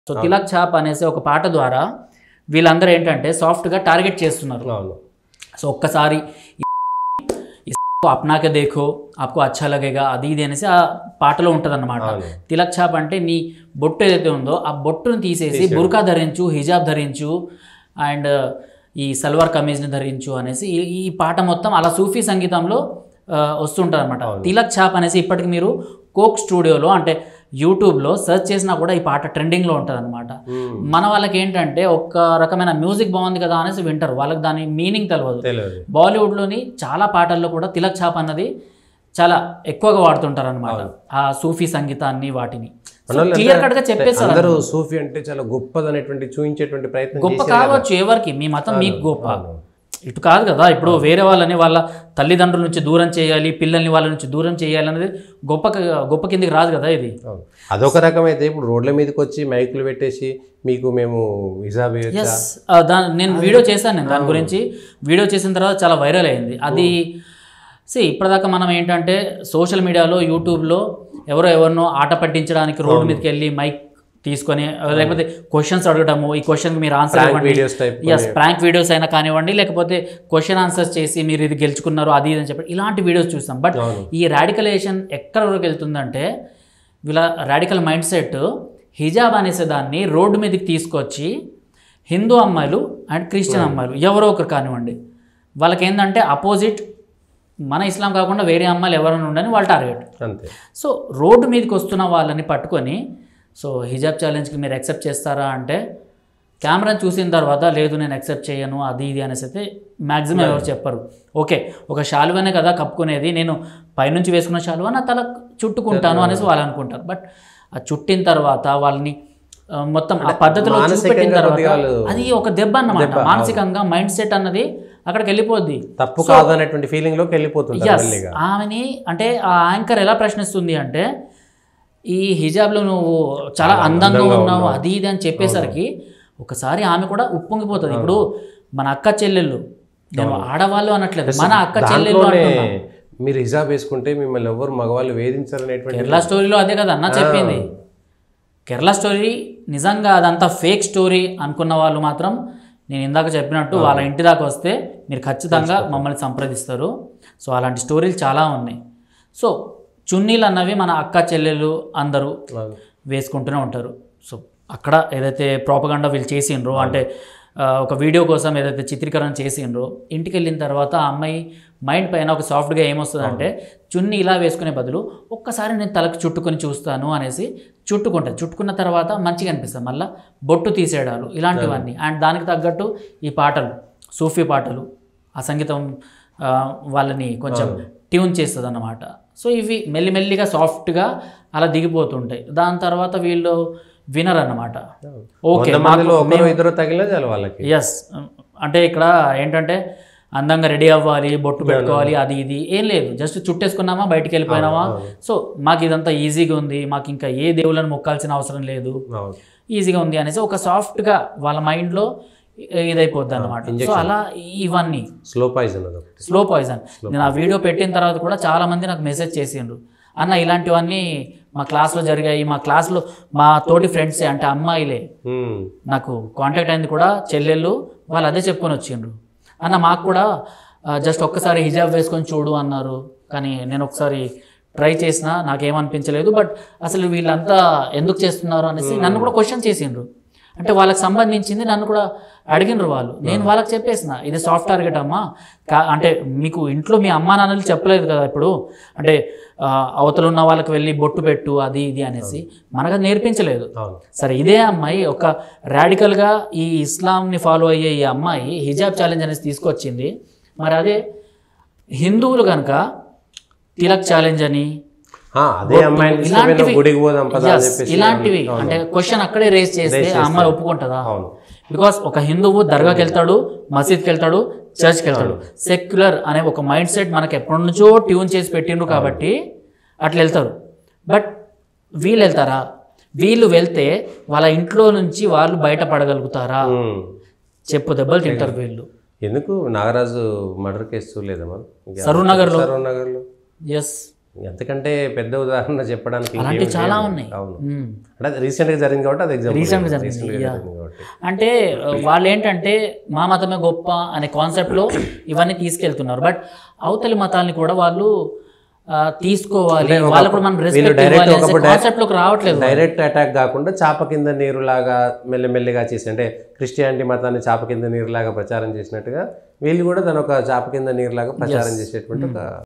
So Tilak ఛాప్ అనేసి ఒక పాట ద్వారా వీళ్ళందరూ ఏంటంటే సాఫ్ట్గా టార్గెట్ చేస్తున్నారు అవును సో ఒక్కసారి इसको अपना के देखो आपको अच्छा लगेगा అది ఇది అనేసి ఆ పాటలో ఉంటుంది అనమాట అవును. తిలక్ ఛాప్ అంటే నీ బొట్టు ఏదైతే ఉందో ఆ బొట్టును తీసేసి బుర్కా ధరించు హిజాబ్ ధరించు అండ్ ఈ సల్వార్ కమీజ్ని ధరించు అనేసి ఈ ఈ పాట మొత్తం అలా సూఫీ సంగీతంలో వస్తుంటుంది అనమాట తిలక్ ఛాప్ అనేసి ఇప్పటికి మీరు కోక్ స్టూడియోలో అంటే యూట్యూబ్లో సెర్చ్ చేసినా కూడా ఈ పాట ట్రెండింగ్లో ఉంటుంది అనమాట మన వాళ్ళకి ఏంటంటే ఒక రకమైన మ్యూజిక్ బాగుంది కదా అనేసి వింటారు వాళ్ళకి దాని మీనింగ్ తెలియదు తెలియదు బాలీవుడ్లోని చాలా పాటల్లో కూడా తిలక్ ఛాప్ అన్నది చాలా ఎక్కువగా వాడుతుంటారు అనమాట ఆ సూఫీ సంగీతాన్ని వాటిని మనోళ్ళు క్లియర్ ఎంత- కట్ గా చెప్పేస్తారు అందరూ సూఫీ అంటే చాలా గొప్పదనేటువంటి చూపించేటువంటి ప్రయత్నం గొప్ప చేశారు కదా. కావచ్చు ఎవరికి మీ మతం మీకు గొప్ప అవును. ఇటు కాదు కదా ఇప్పుడు వేరే వాళ్ళని వాళ్ళ తల్లిదండ్రుల నుంచి దూరం చేయాలి పిల్లల్ని వాళ్ళ నుంచి దూరం చేయాలి అనేది గొప్ప క- గొప్ప కిందికి రాదు కదా ఇది అవును. అదొక రకమైతే ఇప్పుడు రోడ్ల మీదకి వచ్చి మైకులు పెట్టేసి మీకు మేము హిజాబ్ ఇవ్వచ్చా? ఎస్ దాని నేను వీడియో చేశాను నేను దాని గురించి వీడియో చేసిన తర్వాత చాలా వైరల్ అయింది అది సి ఇప్పటిదాకా మనం ఏంటంటే సోషల్ మీడియాలో యూట్యూబ్లో ఎవరో ఎవరినో ఆట పట్టించడానికి రోడ్డు మీదకి వెళ్ళి మైక్ తీసుకొని లేకపోతే క్వశ్చన్స్ అడగడము ఈ క్వశ్చన్కి మీరు ఆన్సర్ Prank ఇవ్వండి videos type yes prank videos అయినా కానివ్వండి లేకపోతే క్వశ్చన్ ఆన్సర్స్ చేసి మీరు ఇది గెలుచుకున్నారు అది ఇది అని చెప్పి ఇలాంటి వీడియోస్ చూస్తాం బట్ అవును. ఈ రాడికలైజేషన్ ఎక్కడ వరకు వెళ్తుందంటే వీళ్ళ రాడికల్ మైండ్ సెట్ హిజాబ్ అనేసే దాన్ని రోడ్డు మీదకి తీసుకొచ్చి హిందూ అమ్మాయిలు అండ్ క్రిస్టియన్ అమ్మాయిలు ఎవరో ఒకరు కానివ్వండి వాళ్ళకి ఏంటంటే అపోజిట్ మన ఇస్లాం కాకుండా వేరే అమ్మాయిలు ఎవరైనా ఉండని వాళ్ళ టార్గెట్ అంతే సో రోడ్డు మీదకి వస్తున్న వాళ్ళని పట్టుకొని సో హిజాబ్ ఛాలెంజ్కి మీరు యాక్సెప్ట్ చేస్తారా అంటే కెమెరాని చూసిన తర్వాత లేదు నేను యాక్సెప్ట్ చేయను అది ఇది అనేసి అయితే మ్యాక్సిమం ఎవరు చెప్పరు ఓకే ఒక శాలువనే కదా కప్పుకునేది నేను పైనుంచి వేసుకున్న శాలువ నా తల చుట్టుకుంటాను అనేసి వాళ్ళు అనుకుంటారు బట్ ఆ చుట్టిన తర్వాత వాళ్ళని ఆ, మొత్తం ఆ పద్ధతిలో చూపెట్టిన మానసికంగా తర్వాత కొద్దిగా వాళ్ళు- అది ఒక దెబ్బ అన్నమాట మానసికంగా మైండ్ సెట్ అన్నది అక్కడికి వెళ్ళిపోద్ది తప్పు కాదు అనేటువంటి ఫీలింగ్ లోకి వెళ్ళిపోతుంటారు Yes. మళ్ళీగా ఆమెని అంటే ఆ యాంకర్ ఎలా ప్రశ్నిస్తుంది అంటే ఈ హిజాబ్లో నువ్వు చాలా అందంగా ఉన్నావు అది ఇది అని చెప్పేసరికి ఒకసారి ఆమె కూడా ఉప్పొంగిపోతుంది ఇప్పుడు మన అక్క చెల్లెళ్ళు నేను ఆడవాళ్ళు అనట్లేదు మన అక్క చెల్లెళ్ళు దాంట్లోనే అంటున్నాను మీరు హిజాబ్ వేసుకుంటే మిమ్మల్ని ఎవరు మగవాళ్ళు వేధించారు అనేటువంటి కేరళ స్టోరీలో అదే కదా అన్న చెప్పింది కేరళ స్టోరీ నిజంగా అదంతా ఫేక్ స్టోరీ అనుకున్న వాళ్ళు మాత్రం నేను ఇందాక చెప్పినట్టు వాళ్ళ ఇంటి దాకా వస్తే మీరు ఖచ్చితంగా మమ్మల్ని సంప్రదిస్తారు సో అలాంటి స్టోరీలు చాలా ఉన్నాయి సో చున్నీలు అన్నవి మన అక్క చెల్లెలు అందరూ అవును. వేసుకుంటూనే ఉంటారు సో అక్కడ ఏదైతే ప్రోపగండా వీళ్ళు చేసిండ్రో అంటే ఆ, ఒక వీడియో కోసం ఏదైతే చిత్రీకరణ చేసిండ్రో ఇంటికి వెళ్ళిన తర్వాత ఆ అమ్మాయి మైండ్ పైన ఒక సాఫ్ట్గా ఏమొస్తుందంటే చున్ని ఇలా వేసుకునే బదులు ఒక్కసారి నేను తలకు చుట్టుకొని చూస్తాను అనేసి చుట్టుకుంటుంది చుట్టుకున్న తర్వాత మంచిగా అనిపిస్తుంది మళ్ళీ బొట్టు తీసేయడాలు ఇలాంటివన్నీ అండ్ దానికి తగ్గట్టు ఈ పాటలు సూఫీ పాటలు ఆ సంగీతం ఆ, వాళ్ళని కొంచెం ట్యూన్ చేస్తుంది అన్నమాట సో ఇవి మెల్లిమెల్లిగా సాఫ్ట్గా అలా దిగిపోతుంటాయి దాని తర్వాత వీళ్ళు వినర్ అన్నమాట ఓకే వంద మందిలో ఒకరు ఇద్దరు తగిలినా చాలు వాళ్ళకి ఎస్ అంటే ఇక్కడ ఏంటంటే అందంగా రెడీ అవ్వాలి బొట్టు పెట్టుకోవాలి అది ఇది ఏం లేదు జస్ట్ చుట్టేసుకున్నామా బయటికి వెళ్ళిపోయినామా సో మాకు ఇదంతా ఈజీగా ఉంది మాకు ఇంకా ఏ దేవుళ్ళని మొక్కాల్సిన అవసరం లేదు అవును. ఈజీగా ఉంది అనేసి ఒక సాఫ్ట్గా వాళ్ళ మైండ్లో ఇదైపోద్ది అనమాట సో అలా ఇవన్నీ స్లో పాయిజన్ అది ఒకటి స్లో పాయిజన్ నేను ఆ వీడియో పెట్టిన తర్వాత కూడా చాలా మంది నాకు మెసేజ్ చేసిండ్రు అన్న ఇలాంటివన్నీ మా క్లాస్లో జరిగాయి మా క్లాస్లో మా తోటి ఫ్రెండ్సే అంటే అమ్మాయిలే ఉమ్. నాకు కాంటాక్ట్ అయింది కూడా చెల్లెళ్ళు వాళ్ళు అదే చెప్పుకొని వచ్చిండ్రు అన్న మాకు కూడా జస్ట్ ఒక్కసారి హిజాబ్ వేసుకొని చూడు అన్నారు కానీ నేను ఒకసారి ట్రై చేసిన నాకేమనిపించలేదు బట్ అసలు వీళ్ళంతా ఎందుకు చేస్తున్నారు అనేసి నన్ను కూడా క్వశ్చన్ చేసిండ్రు అంటే వాళ్ళకి సంబంధించింది నన్ను కూడా అడిగినరు వాళ్ళు నేను వాళ్ళకి చెప్పేసిన ఇది సాఫ్ట్ టార్గెట్ అమ్మా కా- అంటే మీకు ఇంట్లో మీ అమ్మా నాన్నలు చెప్పలేదు కదా ఇప్పుడు అంటే ఆ, అవతల ఉన్న వాళ్ళకి వెళ్ళి బొట్టు పెట్టు అది ఇది అనేసి మనకు అది నేర్పించలేదు అవును సరే ఇదే అమ్మాయి ఒక రాడికల్గా ఈ ఇస్లాంని ఫాలో అయ్యే ఈ అమ్మాయి హిజాబ్ ఛాలెంజ్ అనేసి తీసుకొచ్చింది మరి అదే హిందువులు కనుక తిలక్ ఛాలెంజ్ అని ఆ, అదే అమ్మాయిని తీసుకుపోయి ఇలాంటివి నువ్వు గుడికి పోదాం పదా అని Yes, చెప్పేసి ఇలాంటివి అంటే క్వశ్చన్ అక్కడే రేస్ చేస్తే ఆ అమ్మాయి ఒప్పుకుంటుందా అవును బికాస్ ఒక హిందువు దర్గాకి వెళ్తాడు మసీద్కి వెళ్తాడు చర్చ్కి వెళ్తాడు సెక్యులర్ అనే ఒక మైండ్ సెట్ మనకి ఎప్పటి నుంచో ట్యూన్ చేసి పెట్టిండ్రు కాబట్టి అట్లా వెళ్తారు బట్ వీళ్ళు వెళ్తారా వీళ్ళు వెళ్తే వాళ్ళ ఇంట్లో నుంచి వాళ్ళు బయటపడగలుగుతారా ఉమ్. చెప్పు దెబ్బలు తింటారు వీళ్ళు ఎందుకు నాగరాజు మర్డర్ కేసు చూడలేదా మనం సరూర్ నగర్లో. సరూర్ నగర్లో ఎస్ ఎంతకంటే పెద్ద ఉదాహరణ చెప్పడానికి ఇంకేమీ అలాంటివి చాలా లేదు. ఉన్నాయి అవును మ్మ్. అంటే అది రీసెంట్గా జరిగింది కాబట్టి అది ఎగ్జాంపుల్ Recent గా జరిగింది, రీసెంట్గా yeah. జరిగింది కాబట్టి అంటే ఆ, వాళ్ళు ఏంటంటే మా మతమే గొప్ప అనే కాన్సెప్ట్లో ఇవన్నీ తీసుకెళ్తున్నారు బట్ అవతలి మతాల్ని కూడా వాళ్ళు ఆ, తీసుకోవాలి వాళ్ళకు కూడా మనం వీళ్ళు రెస్పెక్ట్ డైరెక్ట్ ఇవ్వాలి ఒకప్పుడు కాన్సెప్ట్లోకి రావట్లేదు డైరెక్ట్ అటాక్ కాకుండా చాప కింద నీరులాగా మెల్లమెల్లిగా చేసి అంటే క్రిస్టియానిటీ మతాన్ని చాప కింద నీరులాగా ప్రచారం చేసినట్టుగా వీళ్ళు కూడా దాని ఒక చాప కింద నీరులాగా ప్రచారం చేసేటువంటి ఒక